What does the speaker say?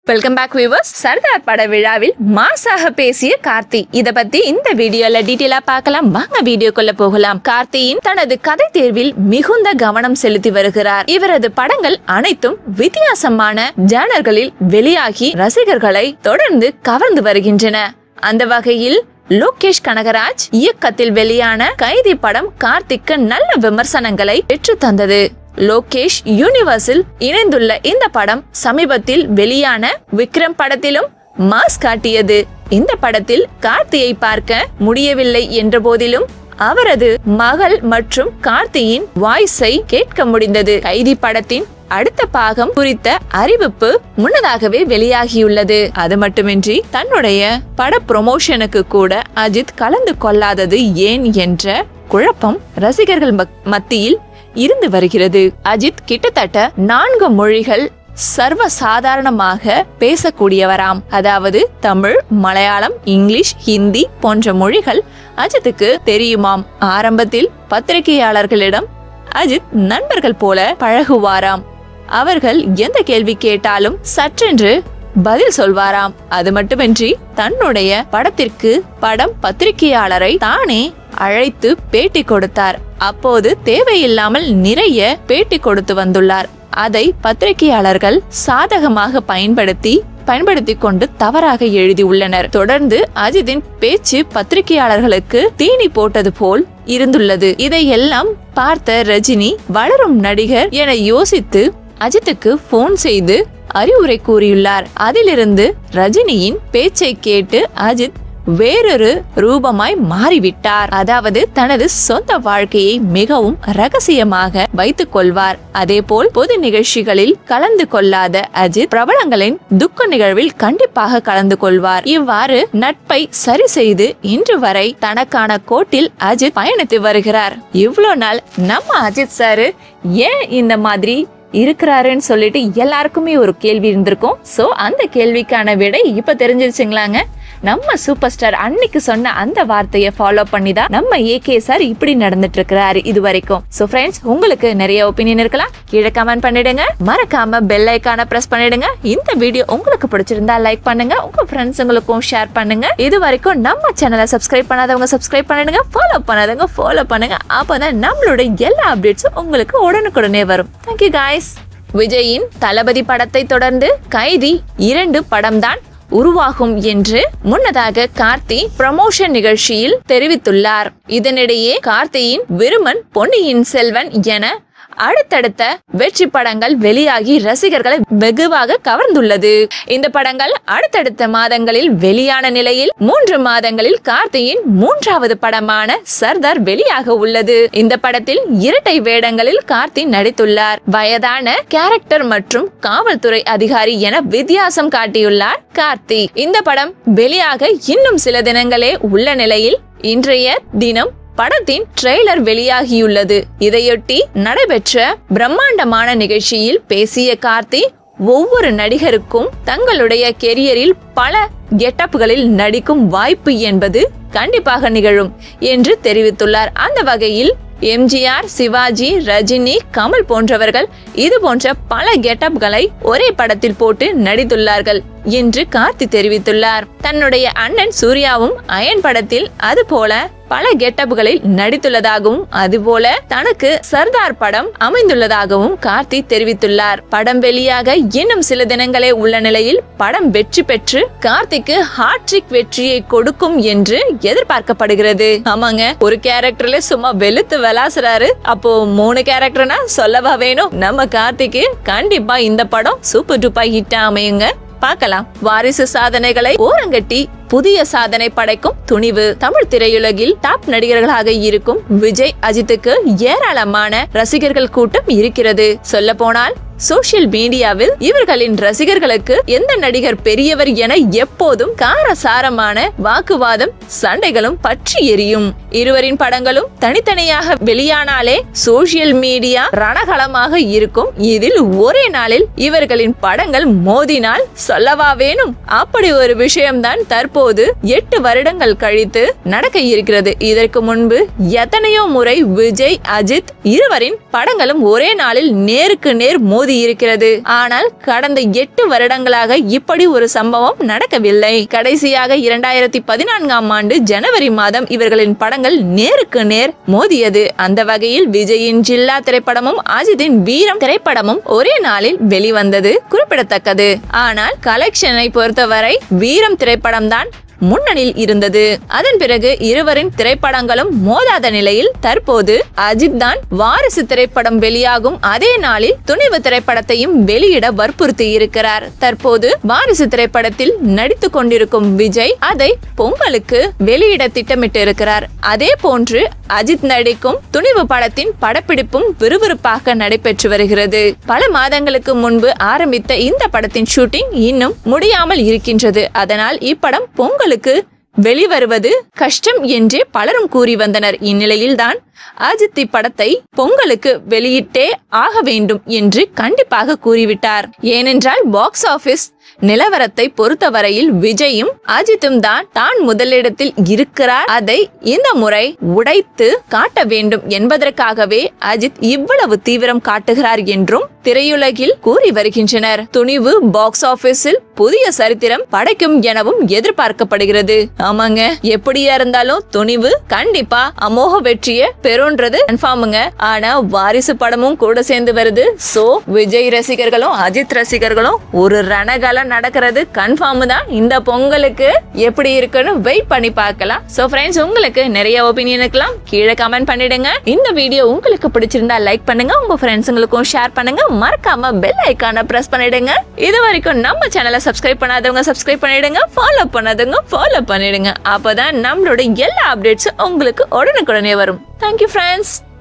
welcome back viewers Sardar பட விழாவில் மாசாக பேசிய கார்த்தி இத பத்தி இந்த வீடியோல டீட்டெயிலா பார்க்கலாம் வாங்க வீடியோக்குள்ள போகலாம் கார்த்தியின் தனது கதை தேர்வில் மிகுந்த கவனம் செலுத்தி வருகிறார் இவரது படங்கள் அனைத்தும் வித்தியாசமான ஜானர்களில் வெளியாகி ரசிகர்களை தொடர்ந்து கவர்ந்து வருகின்றன அந்த வகையில் லோகேஷ் கனகராஜ் இயக்கத்தில் வெளியான கைதி படம் கார்த்திக்கு நல்ல விமர்சனங்களை பெற்று தந்தது லோகேஷ் யூனிவர்ஸில் இணைந்துள்ள இந்த படம் சமீபத்தில் வெளியான விக்ரம் படத்திலும் மாஸ் காட்டியது இந்த படத்தில் கார்த்தியை பார்க்க முடியவில்லை என்ற போதிலும் அவரது மகள் மற்றும் கார்த்தியின் வாய்ஸை கேட்க முடிந்தது கைதி படத்தின் அடுத்த பாகம் குறித்த அறிவிப்பு முன்னதாகவே வெளியாகியுள்ளது அது மட்டுமின்றி தன்னுடைய பட ப்ரொமோஷனுக்கு கூட அஜித் கலந்து கொள்ளாதது ஏன் என்ற குழப்பம் ரசிகர்கள் மக்- மத்தியில் இருந்து வருகிறது அஜித் கிட்டத்தட்ட நான்கு மொழிகள் சர்வ சாதாரணமாக பேசக்கூடியவராம் அதாவது தமிழ் மலையாளம் இங்கிலீஷ் ஹிந்தி போன்ற மொழிகள் அஜித்துக்கு தெரியுமாம் ஆரம்பத்தில் பத்திரிகையாளர்களிடம் அஜித் நண்பர்கள் போல பழகுவாராம் அவர்கள் எந்த கேள்வி கேட்டாலும் சற்றென்று பதில் சொல்வாராம் அது மட்டுமின்றி தன்னுடைய படத்திற்கு படம் பத்திரிகையாளரை தானே அழைத்து பேட்டி கொடுத்தார் அப்போது தேவையில்லாமல் நிறைய பேட்டி கொடுத்து வந்துள்ளார் அதை பத்திரிகையாளர்கள் சாதகமாக பயன்படுத்தி பயன்படுத்திக் கொண்டு தவறாக எழுதியுள்ளனர் தொடர்ந்து அஜித்தின் பேச்சு பத்திரிகையாளர்களுக்கு தீனி போட்டது போல் இருந்துள்ளது இதையெல்லாம் பார்த்த ரஜினி வளரும் நடிகர் என யோசித்து அஜித்துக்கு போன் செய்து அறிவுரை கூறியுள்ளார் அதிலிருந்து ரஜினியின் பேச்சை கேட்டு அஜித் வேறொரு ரூபமாய் மாறிவிட்டார் அதாவது தனது சொந்த வாழ்க்கையை மிகவும் ரகசியமாக வைத்துக் கொள்வார் அதேபோல் பொது நிகழ்ச்சிகளில் கலந்து கொள்ளாத அஜித் பிரபலங்களின் துக்க நிகழ்வில் கண்டிப்பாக கலந்து கொள்வார் இவ்வாறு நட்பை சரி செய்து இன்று வரை தனக்கான கோட்டில் அஜித் பயணித்து வருகிறார் இவ்வளோ நாள் நம்ம அஜித் சாரு ஏன் இந்த மாதிரி இருக்கிறாருன்னு சொல்லிட்டு எல்லாருக்குமே ஒரு கேள்வி இருந்திருக்கும் சோ அந்த கேள்விக்கான விடை இப்ப தெரிஞ்சிருச்சுங்களாங்க நம்ம சூப்பர் ஸ்டார் அன்னைக்கு சொன்ன அந்த வார்த்தையை ஃபாலோ பண்ணி தான் நம்ம ஏகே சார் இப்படி நடந்துட்டு இருக்கிறாரு இது வரைக்கும் சோ ஃப்ரெண்ட்ஸ் உங்களுக்கு நிறைய ஒப்பீனியன் இருக்கலாம் கீழே கமெண்ட் பண்ணிடுங்க மறக்காம பெல் ஐக்கான பிரஸ் பண்ணிடுங்க இந்த வீடியோ உங்களுக்கு பிடிச்சிருந்தா லைக் பண்ணுங்க உங்க ஃப்ரெண்ட்ஸுங்களுக்கும் ஷேர் பண்ணுங்க இது வரைக்கும் நம்ம சேனலை சப்ஸ்கிரைப் பண்ணாதவங்க சப்ஸ்கிரைப் பண்ணிடுங்க ஃபாலோ பண்ணாதவங்க ஃபாலோ பண்ணுங்க அப்பதான் நம்மளோட எல்லா அப்டேட்ஸும் உங்களுக்கு உடனுக்குடனே வரும் தேங்க்யூ காய்ஸ் விஜயின் தளபதி படத்தை தொடர்ந்து கைதி இரண்டு படம்தான் உருவாகும் என்று முன்னதாக கார்த்தி ப்ரமோஷன் நிகழ்ச்சியில் தெரிவித்துள்ளார் இதனிடையே கார்த்தியின் விருமன் பொன்னியின் செல்வன் என அடுத்தடுத்த வெற்றி படங்கள் வெளியாகி ரசிகர்களை வெகுவாக கவர்ந்துள்ளது இந்த படங்கள் அடுத்தடுத்த மாதங்களில் வெளியான நிலையில் மூன்று மாதங்களில் கார்த்தியின் மூன்றாவது படமான சர்தார் வெளியாக உள்ளது இந்த படத்தில் இரட்டை வேடங்களில் கார்த்தி நடித்துள்ளார் வயதான கேரக்டர் மற்றும் காவல்துறை அதிகாரி என வித்தியாசம் காட்டியுள்ளார் கார்த்தி இந்த படம் வெளியாக இன்னும் சில தினங்களே உள்ள நிலையில் இன்றைய தினம் படத்தின் ட்ரெய்லர் வெளியாகியுள்ளது இதையொட்டி நடைபெற்ற பிரம்மாண்டமான நிகழ்ச்சியில் பேசிய கார்த்தி ஒவ்வொரு நடிகருக்கும் தங்களுடைய கெரியரில் பல கெட்டப்புகளில் நடிக்கும் வாய்ப்பு என்பது கண்டிப்பாக நிகழும் என்று தெரிவித்துள்ளார் அந்த வகையில் எம்ஜிஆர் சிவாஜி ரஜினி கமல் போன்றவர்கள் இது போன்ற பல கெட்டப்களை ஒரே படத்தில் போட்டு நடித்துள்ளார்கள் என்று கார்த்தி தெரிவித்துள்ளார் தன்னுடைய அண்ணன் சூர்யாவும் அயன் படத்தில் அதுபோல பல கெட்டப்புகளில் நடித்துள்ளதாகவும் அதுபோல தனக்கு சர்தார் படம் அமைந்துள்ளதாகவும் கார்த்தி தெரிவித்துள்ளார் படம் வெளியாக இன்னும் சில தினங்களே உள்ள நிலையில் படம் வெற்றி பெற்று கார்த்திக்கு ஹாட்ரிக் வெற்றியை கொடுக்கும் என்று எதிர்பார்க்கப்படுகிறது ஆமாங்க ஒரு கேரக்டர்ல சும்மா வெளுத்து விளாசுறாரு அப்போ மூணு கேரக்டர்னா சொல்லவா வேணும் நம்ம கார்த்திக்கு கண்டிப்பா இந்த படம் சூப்பர் டூப்பா ஹிட் அமையுங்க பார்க்கலாம் வாரிசு சாதனைகளை ஓரங்கட்டி புதிய சாதனை படைக்கும் துணிவு தமிழ் திரையுலகில் டாப் நடிகர்களாக இருக்கும் விஜய் அஜித்துக்கு ஏராளமான ரசிகர்கள் கூட்டம் இருக்கிறது சொல்ல போனால் சோசியல் மீடியாவில் இவர்களின் ரசிகர்களுக்கு எந்த நடிகர் பெரியவர் என எப்போதும் காரசாரமான வாக்குவாதம் சண்டைகளும் பற்றி எரியும் இருவரின் படங்களும் தனித்தனியாக வெளியானாலே சோசியல் மீடியா ரணகளமாக இருக்கும் இதில் ஒரே நாளில் இவர்களின் படங்கள் மோதினால் சொல்லவா வேணும் அப்படி ஒரு விஷயம்தான் தற்போது எட்டு வருடங்கள் கழித்து நடக்க இருக்கிறது இதற்கு முன்பு எத்தனையோ முறை விஜய் அஜித் இருவரின் படங்களும் ஒரே நாளில் நேருக்கு நேர் மோதி கூடி இருக்கிறது ஆனால் கடந்த எட்டு வருடங்களாக இப்படி ஒரு சம்பவம் நடக்கவில்லை கடைசியாக இரண்டாயிரத்தி பதினான்காம் ஆண்டு ஜனவரி மாதம் இவர்களின் படங்கள் நேருக்கு நேர் மோதியது அந்த வகையில் விஜயின் ஜில்லா திரைப்படமும் அஜித்தின் வீரம் திரைப்படமும் ஒரே நாளில் வெளிவந்தது குறிப்பிடத்தக்கது ஆனால் கலெக்ஷனை பொறுத்தவரை வீரம் திரைப்படம் தான் முன்னணியில் இருந்தது அதன் பிறகு இருவரின் திரைப்படங்களும் மோதாத நிலையில் தற்போது அஜித் தான் வாரிசு திரைப்படம் வெளியாகும் அதே நாளில் துணிவு திரைப்படத்தையும் வெளியிட வற்புறுத்தி இருக்கிறார் தற்போது வாரிசு திரைப்படத்தில் நடித்துக் கொண்டிருக்கும் விஜய் அதை பொங்கலுக்கு வெளியிட திட்டமிட்டு இருக்கிறார் அதே போன்று அஜித் நடிக்கும் துணிவு படத்தின் படப்பிடிப்பும் விறுவிறுப்பாக நடைபெற்று வருகிறது பல மாதங்களுக்கு முன்பு ஆரம்பித்த இந்த படத்தின் ஷூட்டிங் இன்னும் முடியாமல் இருக்கின்றது அதனால் இப்படம் பொங்கலுக்கு வெளிவருவது கஷ்டம் என்றே பலரும் கூறி வந்தனர் இந்நிலையில்தான் அஜித் இப்படத்தை பொங்கலுக்கு வெளியிட்டே ஆக வேண்டும் என்று கண்டிப்பாக கூறிவிட்டார் ஏனென்றால் பாக்ஸ் ஆபீஸ் நிலவரத்தை பொறுத்தவரையில் விஜயும் அஜித்தும் தான் தான் முதலிடத்தில் இருக்கிறார் அதை இந்த முறை உடைத்து காட்ட வேண்டும் என்பதற்காகவே அஜித் இவ்வளவு தீவிரம் காட்டுகிறார் என்றும் திரையுலகில் கூறி வருகின்றனர் துணிவு பாக்ஸ் ஆபீஸில் புதிய சரித்திரம் படைக்கும் எனவும் எதிர்பார்க்கப்படுகிறது ஆமாங்க எப்படியா இருந்தாலும் துணிவு கண்டிப்பா அமோக வெற்றியை பெறும்ன்றது கன்ஃபார்முங்க ஆனா வாரிசு படமும் கூட சேர்ந்து வருது சோ விஜய் ரசிகர்களும் அஜித் ரசிகர்களும் ஒரு ரணகலம் நடக்கிறது கன்ஃபார்ம் தான் இந்த பொங்கலுக்கு எப்படி இருக்குன்னு வெயிட் பண்ணி பார்க்கலாம் சோ ஃப்ரெண்ட்ஸ் உங்களுக்கு நிறைய ஒப்பீனியன் இருக்கலாம் கீழே கமெண்ட் பண்ணிடுங்க இந்த வீடியோ உங்களுக்கு பிடிச்சிருந்தா லைக் பண்ணுங்க உங்க ஃப்ரெண்ட்ஸுங்களுக்கும் ஷேர் பண்ணுங்க மறக்காம பெல் ஐக்கான பிரஸ் பண்ணிடுங்க இது வரைக்கும் நம்ம சேனலை சப்ஸ்கிரைப் பண்ணாதவங்க சப்ஸ்கிரைப் பண்ணிடுங்க ஃபாலோ பண்ணாதவங்க ஃபாலோ பண்ணிடுங்க அப்பதான் நம்மளோட எல்லா அப்டேட்ஸும் உங்களுக்கு உடனுக்குடனே வரும் தேங்க்யூ ஃப்ரெண்ட்ஸ்